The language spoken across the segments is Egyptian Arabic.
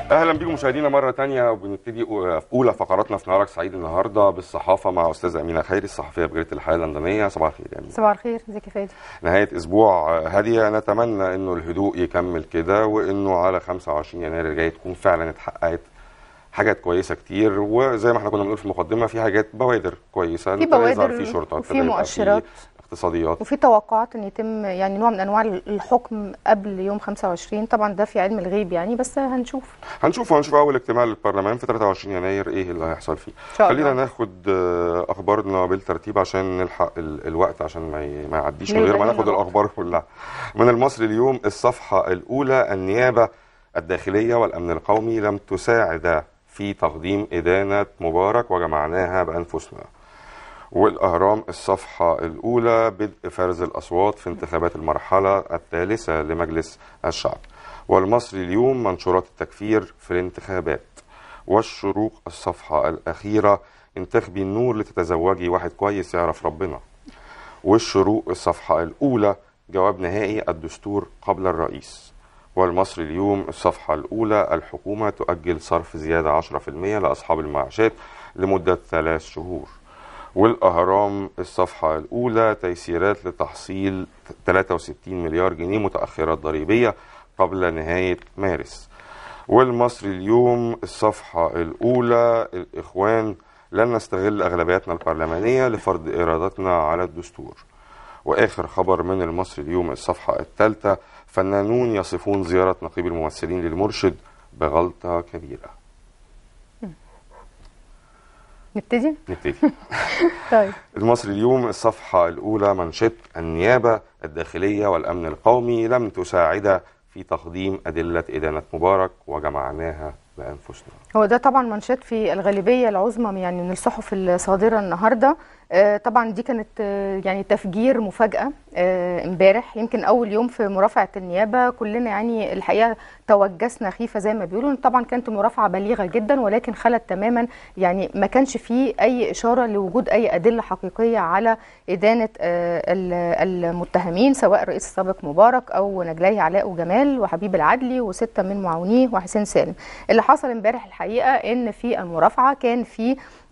اهلا بيكم مشاهدينا مره تانية وبنبتدي في اولى فقراتنا في نهارك سعيد النهارده بالصحافه مع استاذه امينه خيري الصحفيه بجريده الحياه اللندنيه صباح الخير يا امينه صباح الخير ازيك يا فادي نهايه اسبوع هاديه نتمنى انه الهدوء يكمل كده وانه على 25 يناير الجاي تكون فعلا اتحققت حاجات كويسه كتير وزي ما احنا كنا بنقول في المقدمه في حاجات بوادر كويسه في ابتدى يظهر بوادر في شرطه وفي ابتدى يبقى مؤشرات. اقتصاديات وفي توقعات ان يتم يعني نوع من انواع الحكم قبل يوم 25 طبعا ده في علم الغيب يعني بس هنشوف هنشوف هنشوف اول اجتماع للبرلمان في 23 يناير ايه اللي هيحصل فيه ان شاء الله خلينا ناخد آه، اخبارنا بالترتيب عشان نلحق ال- الوقت عشان ما ي- ما يعديش من نبقى غير ما لنا ناخد وقت. الاخبار كلها من المصري اليوم الصفحه الاولى النيابه الداخليه والامن القومي لم تساعدا في تقديم ادانه مبارك وجمعناها بانفسنا والاهرام الصفحه الاولى بدء فرز الاصوات في انتخابات المرحله الثالثه لمجلس الشعب والمصري اليوم منشورات التكفير في الانتخابات والشروق الصفحه الاخيره انتخبي النور لتتزوجي واحد كويس يعرف ربنا والشروق الصفحه الاولى جواب نهائي الدستور قبل الرئيس والمصري اليوم الصفحة الأولى الحكومة تؤجل صرف زيادة 10% لأصحاب المعاشات لمدة ثلاث شهور والأهرام الصفحة الأولى تيسيرات لتحصيل 63 مليار جنيه متأخرات ضريبية قبل نهاية مارس والمصري اليوم الصفحة الأولى الإخوان لن نستغل أغلبياتنا البرلمانية لفرض إرادتنا على الدستور واخر خبر من المصري اليوم الصفحه الثالثه فنانون يصفون زياره نقيب الممثلين للمرشد بغلطه كبيره نبتدي نبتدي طيب المصري اليوم الصفحه الاولى منشط النيابه الداخليه والامن القومي لم تساعدا في تقديم ادله ادانه مبارك وجمعناها بانفسنا هو ده طبعا منشات في الغالبيه العظمى يعني من الصحف الصادره النهارده آه، طبعا دي كانت آه، يعني تفجير مفاجاه آه، امبارح يمكن اول يوم في مرافعه النيابه كلنا يعني الحقيقه توجسنا خيفه زي ما بيقولوا طبعا كانت مرافعه بليغه جدا ولكن خلت تماما يعني ما كانش فيه اي اشاره لوجود اي ادله حقيقيه على ادانه آه، ال- المتهمين سواء الرئيس السابق مبارك او نجلاي علاء وجمال وحبيب العدلي وسته من معاونيه وحسين سالم اللي حصل امبارح الحقيقه ان في المرافعه كان في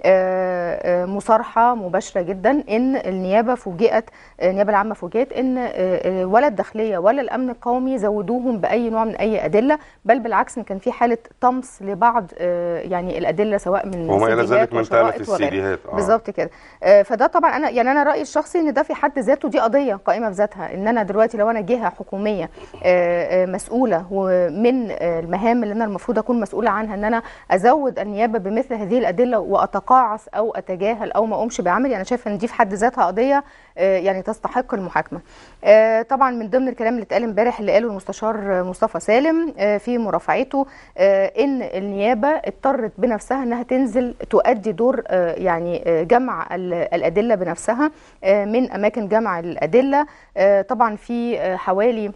آه، آه، مصارحه مباشره جدا ان النيابه فوجئت آه، النيابه العامه فوجئت ان آه، آه، ولا الداخليه ولا الامن القومي زودوهم باي نوع من اي ادله بل بالعكس ان كان في حاله طمس لبعض آه، يعني الادله سواء من وما الى سيديهات ذلك من تالف وشرائط وغيرها. السيديهات آه. بالظبط كده آه، فده طبعا انا يعني انا رايي الشخصي ان ده في حد ذاته دي قضيه قائمه بذاتها ان انا دلوقتي لو انا جهه حكوميه آه، آه، مسؤوله ومن آه، المهام اللي انا المفروض اكون مسؤوله عنها ان انا ازود النيابه بمثل هذه الادله واتقاعس او اتجاهل او ما اقومش بعملي انا شايفه ان دي في حد ذاتها قضيه آه، يعني تستحق المحاكمه آه، طبعا من ضمن الكلام اللي اتقال امبارح اللي قاله المستشار مصطفى سالم آه، في مرافعته آه، ان النيابه اضطرت بنفسها انها تنزل تؤدي دور آه، يعني آه، جمع ال- الادله بنفسها آه، من اماكن جمع الادله آه، طبعا في آه، حوالي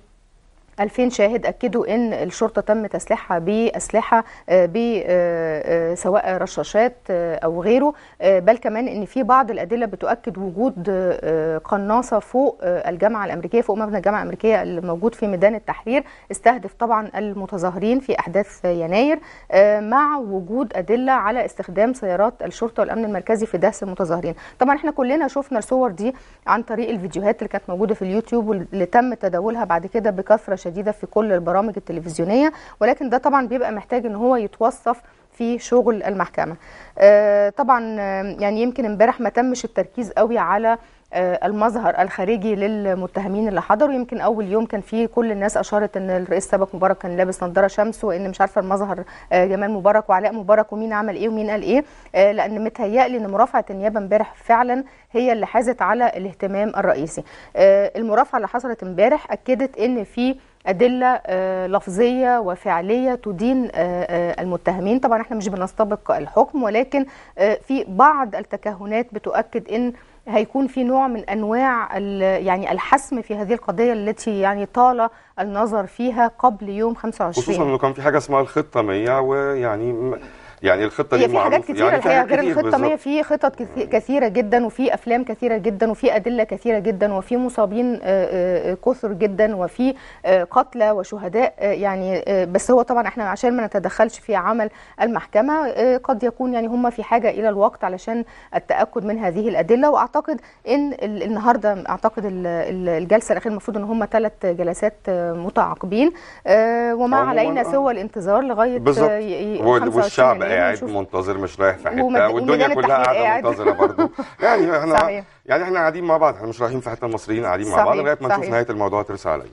2000 شاهد اكدوا ان الشرطه تم تسليحها باسلحه آه، ب آه، آه، سواء رشاشات آه، او غيره آه، بل كمان ان في بعض الادله بتؤكد وجود آه، قناصه فوق آه، الجامعه الامريكيه فوق مبنى الجامعه الامريكيه اللي موجود في ميدان التحرير استهدف طبعا المتظاهرين في احداث يناير آه، مع وجود ادله على استخدام سيارات الشرطه والامن المركزي في دهس المتظاهرين طبعا احنا كلنا شفنا الصور دي عن طريق الفيديوهات اللي كانت موجوده في اليوتيوب واللي تم تداولها بعد كده بكثره شديده في كل البرامج التلفزيونيه ولكن ده طبعا بيبقى محتاج ان هو يتوصف في شغل المحكمه آه، طبعا آه، يعني يمكن امبارح ما تمش التركيز قوي على آه، المظهر الخارجي للمتهمين اللي حضروا يمكن اول يوم كان فيه كل الناس اشارت ان الرئيس السابق مبارك كان لابس نظاره شمس وان مش عارفه المظهر آه، جمال مبارك وعلاء مبارك ومين عمل ايه ومين قال ايه آه، لان متهيألي ان مرافعه النيابه امبارح فعلا هي اللي حازت على الاهتمام الرئيسي آه، المرافعه اللي حصلت امبارح اكدت ان في أدلة آه، لفظية وفعلية تدين آه، آه، المتهمين طبعا احنا مش بنستبق الحكم ولكن آه، في بعض التكهنات بتؤكد ان هيكون في نوع من انواع ال- يعني الحسم في هذه القضيه التي يعني طال النظر فيها قبل يوم 25 خصوصا انه كان في حاجه اسمها الخطه 100 ويعني م- يعني الخطه دي هي في حاجات معروف كتيرة يعني الحقيقة غير كتير الخطة ما هي بالظبط. في خطط كثي- كثيرة جدا وفي أفلام كثيرة جدا وفي أدلة كثيرة جدا وفي مصابين آه، آه، كثر جدا وفي آه، قتلى وشهداء آه، يعني آه، بس هو طبعا احنا عشان ما نتدخلش في عمل المحكمة آه، قد يكون يعني هم في حاجة إلى الوقت علشان التأكد من هذه الأدلة وأعتقد إن ال- النهاردة أعتقد ال- ال- الجلسة الأخيرة المفروض إن هم ثلاث جلسات آه، متعاقبين آه، وما عموماً، علينا آه. سوى الانتظار لغاية بالظبط آه، ي- ي- وال- 25 والشعب يناير قاعد ونشوف منتظر مش رايح في حته ومد- والدنيا وميدان كلها التحرير قاعده قاعد. منتظره برضه يعني احنا صحيح. يعني احنا قاعدين مع بعض احنا مش رايحين في حته المصريين قاعدين مع صحيح، بعض لغايه ما نشوف صحيح. نهايه الموضوع ترسى عليا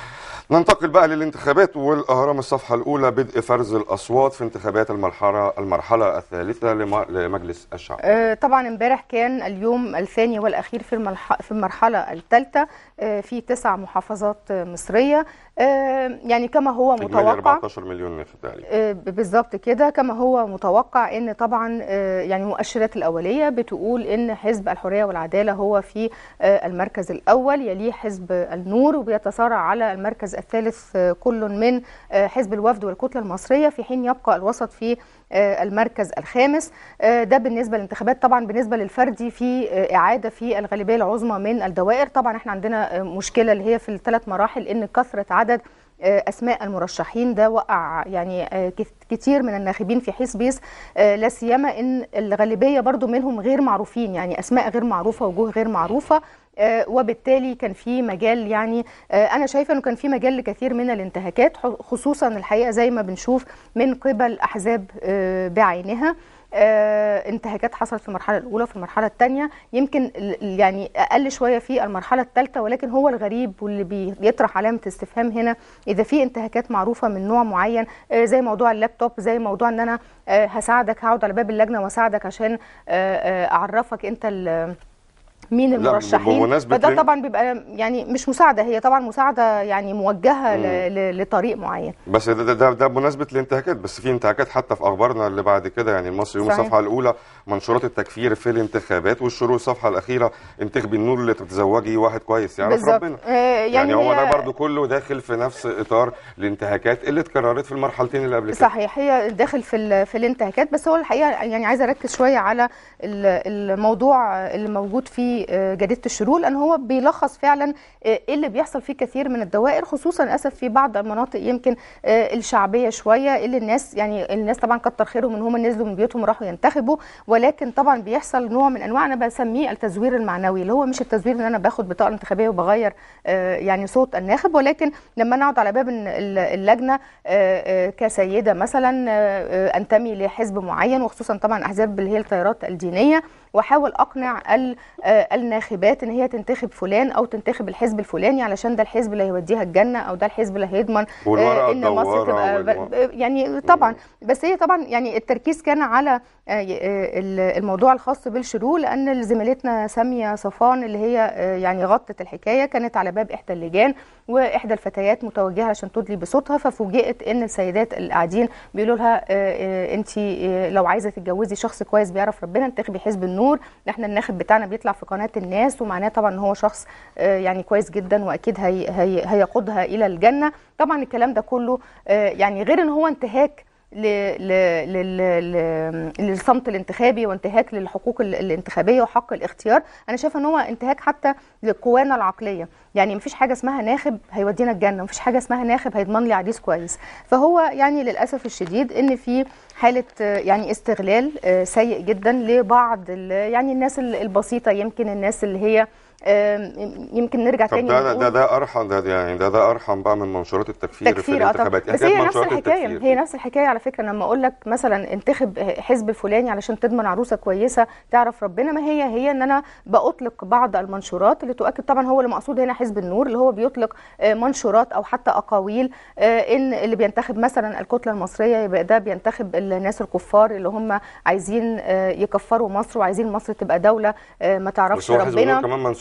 ننتقل بقى للانتخابات والاهرام الصفحه الاولى بدء فرز الاصوات في انتخابات المرحله المرحله الثالثه لم- لمجلس الشعب آه، طبعا امبارح كان اليوم الثاني والاخير في المرح- في المرحله الثالثه آه، في تسع محافظات آه، مصريه آه، يعني كما هو اجمالي متوقع 14 مليون ناخب تقريبا آه، بالظبط كده كما هو متوقع ان طبعا آه، يعني المؤشرات الاوليه بتقول ان حزب الحريه والعداله هو في آه، المركز الاول يليه حزب النور وبيتصارع على المركز الثالث آه، كل من آه، حزب الوفد والكتله المصريه في حين يبقى الوسط في آه، المركز الخامس آه، ده بالنسبه للانتخابات طبعا بالنسبه للفردي في آه، اعاده في الغالبيه العظمى من الدوائر طبعا احنا عندنا آه، مشكله اللي هي في الثلاث مراحل ان كثره عدد آه، اسماء المرشحين ده وقع يعني آه، كت- كتير من الناخبين في حزب بيس آه، لا سيما ان الغالبيه برضو منهم غير معروفين يعني اسماء غير معروفه وجوه غير معروفه آه، وبالتالي كان في مجال يعني آه، انا شايفه انه كان في مجال لكثير من الانتهاكات ح- خصوصا الحقيقه زي ما بنشوف من قبل احزاب آه، بعينها آه، انتهاكات حصلت في المرحله الاولى وفي المرحله الثانيه يمكن ال- ال- يعني اقل شويه في المرحله الثالثه ولكن هو الغريب واللي بي- بيطرح علامه استفهام هنا اذا في انتهاكات معروفه من نوع معين آه، زي موضوع اللابتوب زي موضوع ان انا آه، هساعدك هقعد على باب اللجنه واساعدك عشان آه، آه، اعرفك انت ال- مين المرشحين بمناسبة فده لن- طبعا بيبقى يعني مش مساعده هي طبعا مساعده يعني موجهه ل- ل- لطريق معين بس ده, ده, ده بمناسبه الانتهاكات بس في انتهاكات حتى في اخبارنا اللي بعد كده يعني المصري يوم صحيح. الصفحه الاولى منشورات التكفير في الانتخابات والشروط الصفحه الاخيره انتخبي النور اللي تتزوجي واحد كويس يعرف بالظبط. ربنا آه، يعني, يعني هو ده هي- برضو كله داخل في نفس اطار الانتهاكات اللي اتكررت في المرحلتين اللي قبل كده صحيح هي داخل في ال- في الانتهاكات بس هو الحقيقه يعني عايزه اركز شويه على ال- الموضوع اللي موجود في آه، جريده الشروق لان هو بيلخص فعلا آه، ايه اللي بيحصل في كثير من الدوائر خصوصا للاسف في بعض المناطق يمكن آه، الشعبيه شويه اللي الناس يعني الناس طبعا كتر خيرهم ان هم نزلوا من بيوتهم وراحوا ينتخبوا ولكن طبعا بيحصل نوع من انواع انا بسميه التزوير المعنوي اللي هو مش التزوير ان انا باخد بطاقه انتخابيه وبغير آه، يعني صوت الناخب ولكن لما انا اقعد على باب ال- ال- اللجنه آه، آه، كسيده مثلا آه، آه، انتمي لحزب معين وخصوصا طبعا احزاب اللي هي التيارات الدينيه واحاول اقنع ال- آه، الناخبات ان هي تنتخب فلان او تنتخب الحزب الفلاني علشان ده الحزب اللي هيوديها الجنه او ده الحزب اللي هيضمن والورقة آه، ان مصر الدوارة تبقى والم- ب- يعني طبعا بس هي طبعا يعني التركيز كان على آه، آه، ال- الموضوع الخاص بالشروق لان زميلتنا ساميه صفان اللي هي آه، يعني غطت الحكايه كانت على باب احدى اللجان واحدى الفتيات متوجهه عشان تدلي بصوتها ففوجئت ان السيدات اللي قاعدين بيقولوا لها انت لو عايزه تتجوزي شخص كويس بيعرف ربنا انتخبي حزب النور احنا الناخب بتاعنا بيطلع في قناه الناس ومعناه طبعا ان هو شخص آه، يعني كويس جدا واكيد هي هي هيقودها الى الجنه طبعا الكلام ده كله آه، يعني غير ان هو انتهاك ل- ل- لل- ل- للصمت الانتخابي وانتهاك للحقوق ال- الانتخابيه وحق الاختيار انا شايفه ان هو انتهاك حتى لقوانا العقليه يعني مفيش حاجه اسمها ناخب هيودينا الجنه مفيش حاجه اسمها ناخب هيضمن لي عريس كويس فهو يعني للاسف الشديد ان في حاله آه، يعني استغلال آه، سيء جدا لبعض ال- يعني الناس ال- البسيطه يمكن الناس اللي هي آم، يمكن نرجع طب تاني ده ده, ونقول- ده ده ارحم ده ده يعني ده ده ارحم بقى من منشورات التكفير, في تكفير اه طبعا الانتخابات بس حكاية هي نفس منشورات الحكايه التكفير هي دي. نفس الحكايه على فكره لما اقول لك مثلا انتخب حزب الفلاني علشان تضمن عروسه كويسه تعرف ربنا ما هي هي ان انا باطلق بعض المنشورات اللي تؤكد طبعا هو اللي مقصود هنا حزب النور اللي هو بيطلق آه، منشورات او حتى اقاويل آه، ان اللي بينتخب مثلا الكتله المصريه يبقى ده بينتخب الناس الكفار اللي هم عايزين آه، يكفروا مصر وعايزين مصر تبقى دوله آه، ما تعرفش بس هو حزب النور ربنا كمان منسوب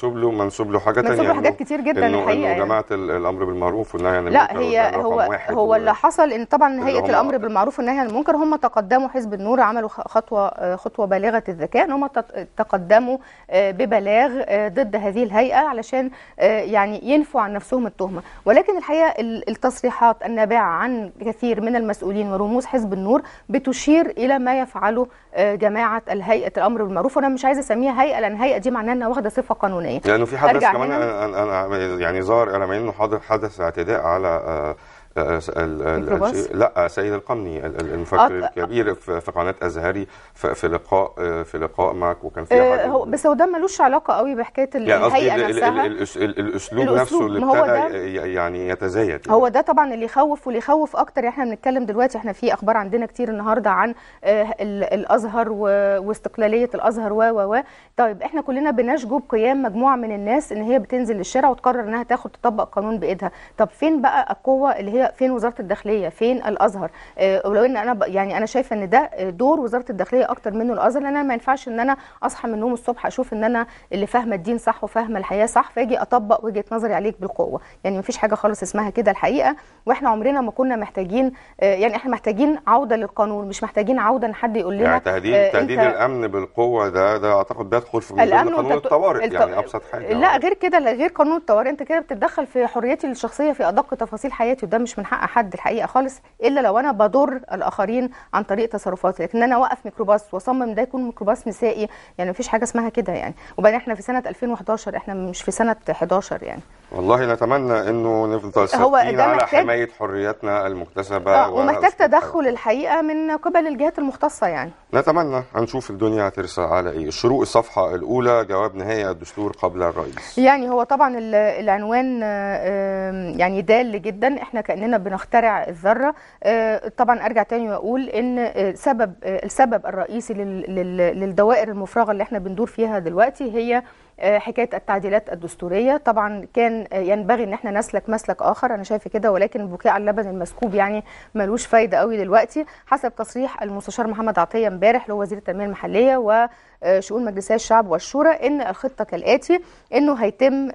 منسوب له منسوب له حاجه منسوب ثانيه له حاجات كتير جدا إنه الحقيقه إنه يعني. جماعه ال- الامر بالمعروف والنهي عن لا المنكر هي ده رقم هو واحد هو و- اللي حصل ان طبعا اللي هيئه هم- الامر بالمعروف والنهي عن المنكر هم تقدموا حزب النور عملوا خ- خطوه خطوه بالغه الذكاء ان هم تت- تقدموا آه، ببلاغ آه، ضد هذه الهيئه علشان آه، يعني ينفوا عن نفسهم التهمه ولكن الحقيقه ال- التصريحات النابعه عن كثير من المسؤولين ورموز حزب النور بتشير الى ما يفعله آه، جماعه الهيئه الامر بالمعروف وانا مش عايزه اسميها هيئه لان هيئه دي معناها انها واخده صفه قانونيه لانه في حدث أرجع كمان هنا. أنا, أنا يعني ظهر انا انه حدث حدث اعتداء على آه، آه، ال- ال- ميكروباص؟ الشيء- لا سيد القمني ال- ال- المفكر آه، الكبير في في قناه ازهري في في لقاء آه، في لقاء معك وكان في آه، حد هو بس هو ده ملوش علاقه قوي بحكايه ال- يعني قصدي الهيئه ال- ال- نفسها ال- الأس- ال- الاسلوب الأسلوب، نفسه اللي ما هو ابتدى ده- ي- يعني يتزايد يعني. هو ده طبعا اللي يخوف واللي يخوف اكتر احنا بنتكلم دلوقتي احنا في اخبار عندنا كتير النهارده عن آه، ال- الازهر و- واستقلاليه الازهر و و و طيب احنا كلنا بنشجب قيام مجموعه من الناس ان هي بتنزل للشارع وتقرر انها تاخد تطبق قانون بايدها طب فين بقى القوه اللي هي فين وزاره الداخليه فين الازهر آه، ولو ان انا ب- يعني انا شايفه ان ده دور وزاره الداخليه اكتر منه الازهر لان انا ما ينفعش ان انا اصحى من النوم الصبح اشوف ان انا اللي فاهمه الدين صح وفاهمه الحياه صح فاجي اطبق وجهه نظري عليك بالقوه يعني ما فيش حاجه خالص اسمها كده الحقيقه واحنا عمرنا ما كنا محتاجين آه، يعني احنا محتاجين عوده للقانون مش محتاجين عوده ان حد يقول لنا يعني تهديد آه، تهديد أنت- الامن بالقوه ده ده اعتقد بيدخل في من ضمن الامن قانون والتط- الطوارئ الت- يعني ابسط حاجه لا غير كده لا غير قانون الطوارئ انت كده بتتدخل في حريتي الشخصيه في ادق تفاصيل حياتي وده مش من حق حد الحقيقه خالص الا لو انا بضر الاخرين عن طريق تصرفاتي لكن انا اوقف ميكروباص واصمم ده يكون ميكروباص نسائي يعني مفيش حاجه اسمها كده يعني وبعدين احنا في سنه 2011 احنا مش في سنه 11 يعني والله نتمنى انه نفضل هو ثابتين ده على محتاج- حمايه حرياتنا المكتسبه آه ومحتاج وأسلوب تدخل حياتنا. الحقيقه من قبل الجهات المختصه يعني نتمنى هنشوف الدنيا هترسى على ايه الشروق الصفحه الاولى جواب نهائي الدستور قبل الرئيس يعني هو طبعا ال- العنوان آه، آم، يعني دال جدا احنا كاننا بنخترع الذره آه، طبعا ارجع تاني واقول ان آه، سبب آه، السبب الرئيسي لل- لل- للدوائر المفرغه اللي احنا بندور فيها دلوقتي هي آه، حكايه التعديلات الدستوريه طبعا كان آه، ينبغي ان احنا نسلك مسلك اخر انا شايفه كده ولكن البكاء على اللبن المسكوب يعني ملوش فايده قوي دلوقتي حسب تصريح المستشار محمد عطيه امبارح اللي هو وزير التنميه المحليه و آه، شؤون مجلسي الشعب والشورى ان الخطه كالاتي انه هيتم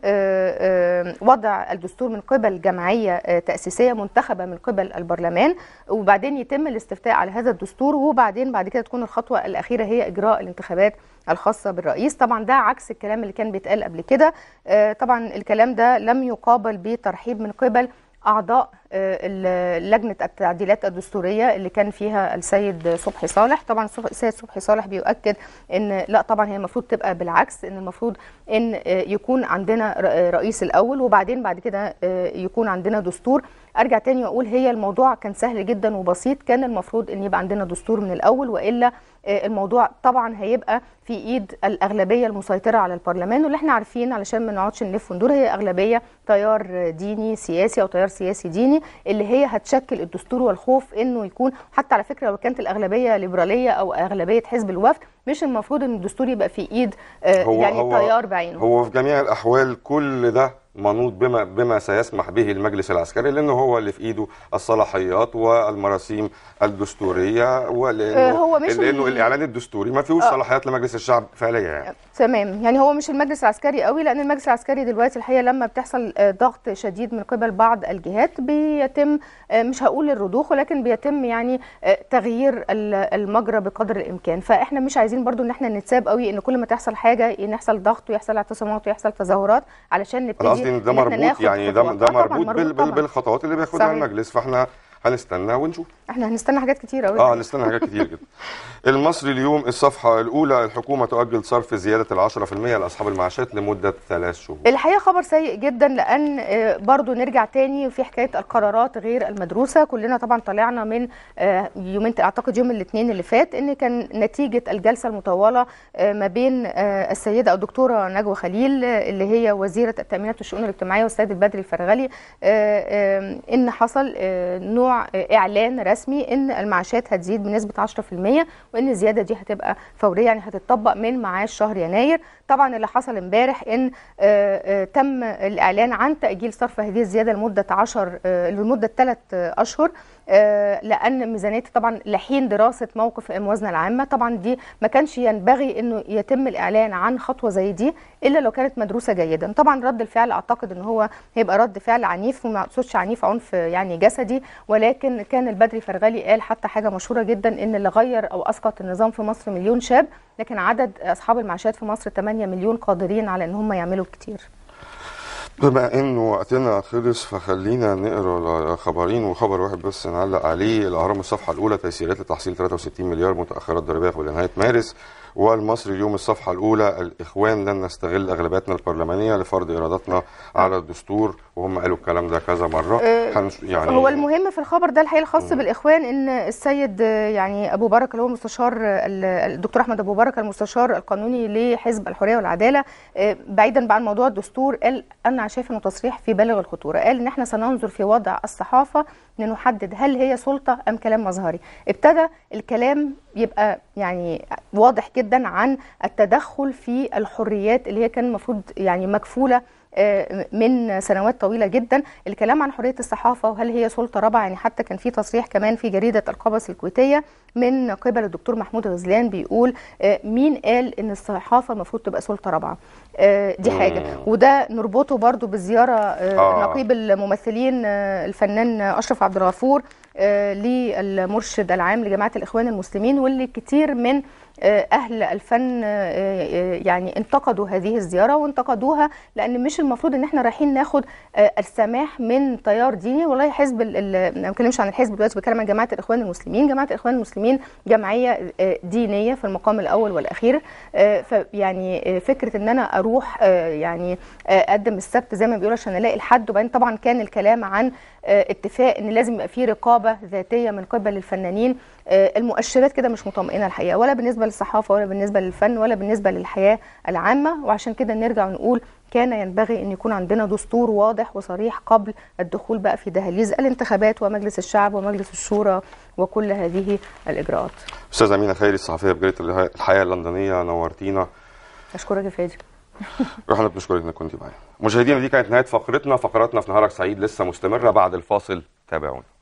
آه، آه، وضع الدستور من قبل جمعيه آه، تاسيسيه منتخبه من قبل البرلمان وبعدين يتم الاستفتاء على هذا الدستور وبعدين بعد كده تكون الخطوه الاخيره هي اجراء الانتخابات الخاصه بالرئيس طبعا ده عكس الكلام اللي كان بيتقال قبل كده آه، طبعا الكلام ده لم يقابل بترحيب من قبل اعضاء آه، ال- لجنه التعديلات الدستوريه اللي كان فيها السيد صبحي صالح طبعا صبح- السيد صبحي صالح بيؤكد ان لا طبعا هي المفروض تبقى بالعكس ان المفروض ان آه، يكون عندنا ر- آه، رئيس الاول وبعدين بعد كده آه، يكون عندنا دستور ارجع تاني واقول هي الموضوع كان سهل جدا وبسيط كان المفروض ان يبقى عندنا دستور من الاول والا آه، الموضوع طبعا هيبقى في ايد الاغلبيه المسيطره على البرلمان واللي احنا عارفين علشان ما نقعدش نلف وندور هي اغلبيه تيار ديني سياسي او تيار سياسي ديني اللي هي هتشكل الدستور والخوف انه يكون حتى على فكره لو كانت الاغلبيه ليبراليه او اغلبيه حزب الوفد مش المفروض ان الدستور يبقى في ايد آه، هو يعني هو تيار بعينه هو في جميع الاحوال كل ده منوط بما بما سيسمح به المجلس العسكري لانه هو اللي في ايده الصلاحيات والمراسيم الدستوريه ولانه آه، هو مش لانه ال- الاعلان الدستوري ما فيهوش آه. صلاحيات لمجلس الشعب فعليا يعني تمام يعني هو مش المجلس العسكري قوي لان المجلس العسكري دلوقتي الحقيقه لما بتحصل آه، ضغط شديد من قبل بعض الجهات بيتم آه، مش هقول الرضوخ ولكن بيتم يعني آه، تغيير ال- المجرى بقدر الامكان فاحنا مش عايزين برضو ان احنا نتساب قوي ان كل ما تحصل حاجه ان يحصل ضغط ويحصل اعتصامات ويحصل تظاهرات علشان نبتدي انا قصدي ان ده إن إحنا مربوط ناخد يعني ده خطوات. ده آه طبعاً، مربوط بال بال طبعاً. بالخطوات اللي بياخدها صحيح. المجلس فاحنا هنستنى ونشوف احنا هنستنى حاجات كتير قوي اه هنستنى حاجات كتير جدا المصري اليوم الصفحه الاولى الحكومه تؤجل صرف زياده ال 10% لاصحاب المعاشات لمده ثلاث شهور الحقيقه خبر سيء جدا لان آه، برضو نرجع تاني في حكايه القرارات غير المدروسه كلنا طبعا طلعنا من آه، يومين اعتقد يوم الاثنين اللي فات ان كان نتيجه الجلسه المطوله آه، ما بين آه، السيده الدكتوره نجوى خليل آه، اللي هي وزيره التامينات والشؤون الاجتماعيه والسيد البدري الفرغلي آه، آه، ان حصل آه، نوع آه، اعلان رسمي رسمي ان المعاشات هتزيد بنسبه 10% وان الزياده دي هتبقى فوريه يعني هتطبق من معاش شهر يناير طبعا اللي حصل امبارح ان آه، آه، تم الاعلان عن تاجيل صرف هذه الزياده لمده 10 آه، لمده 3 اشهر آه، لان ميزانيه طبعا لحين دراسه موقف الموازنه العامه طبعا دي ما كانش ينبغي انه يتم الاعلان عن خطوه زي دي الا لو كانت مدروسه جيدا طبعا رد الفعل اعتقد ان هو هيبقى رد فعل عنيف وما اقصدش عنيف عنف يعني جسدي ولكن كان البدري فرغلي قال حتى حاجه مشهوره جدا ان اللي غير او اسقط النظام في مصر مليون شاب لكن عدد اصحاب المعاشات في مصر 8 مليون قادرين على ان هم يعملوا الكتير بما انه وقتنا خلص فخلينا نقرا خبرين وخبر واحد بس نعلق عليه الاهرام الصفحه الاولى تيسيرات لتحصيل 63 مليار متاخرات ضريبيه قبل نهايه مارس والمصري اليوم الصفحه الاولى الاخوان لن نستغل اغلبيتنا البرلمانيه لفرض ارادتنا على الدستور وهم قالوا الكلام ده كذا مره آه، هنش- يعني هو المهم في الخبر ده الحقيقه الخاص بالاخوان ان السيد آه، يعني ابو بركه اللي هو المستشار آه، ال- الدكتور احمد ابو بركه المستشار القانوني لحزب الحريه والعداله آه، بعيدا بقى عن موضوع الدستور قال انا شايف انه تصريح في بالغ الخطوره قال ان احنا سننظر في وضع الصحافه لنحدد هل هي سلطه ام كلام مظهري ابتدى الكلام يبقى يعني واضح جدا عن التدخل في الحريات اللي هي كان المفروض يعني مكفوله آه، من سنوات طويله جدا الكلام عن حريه الصحافه وهل هي سلطه رابعه يعني حتى كان في تصريح كمان في جريده القبس الكويتيه من قبل الدكتور محمود غزلان بيقول آه، مين قال ان الصحافه المفروض تبقى سلطه رابعه آه، دي حاجه مم. وده نربطه برضو بالزياره آه، آه. نقيب الممثلين آه، الفنان اشرف عبد الغفور آه، للمرشد العام لجماعه الاخوان المسلمين واللي كتير من آه، اهل الفن آه، آه، يعني انتقدوا هذه الزياره وانتقدوها لان مش المفروض ان احنا رايحين ناخد آه، السماح من تيار ديني والله حزب ال- ال- ما بتكلمش عن الحزب دلوقتي بتكلم عن جماعه الاخوان المسلمين جماعه الاخوان المسلمين جمعيه آه، دينيه في المقام الاول والاخير آه، فيعني آه، فكره ان انا اروح آه، يعني آه، اقدم السبت زي ما بيقولوا عشان الاقي الحد وبعدين طبعا كان الكلام عن آه، اتفاق ان لازم يبقى في رقابه ذاتيه من قبل الفنانين آه، المؤشرات كده مش مطمئنه الحقيقه ولا بالنسبه للصحافه ولا بالنسبه للفن ولا بالنسبه للحياه العامه وعشان كده نرجع ونقول كان ينبغي ان يكون عندنا دستور واضح وصريح قبل الدخول بقى في دهاليز الانتخابات ومجلس الشعب ومجلس الشورى وكل هذه الاجراءات استاذه امينه خيري الصحفيه بجريده الحياه اللندنيه نورتينا اشكرك يا فادي واحنا بنشكرك انك كنت معانا مشاهدينا دي كانت نهايه فقرتنا فقراتنا في نهارك سعيد لسه مستمره بعد الفاصل تابعونا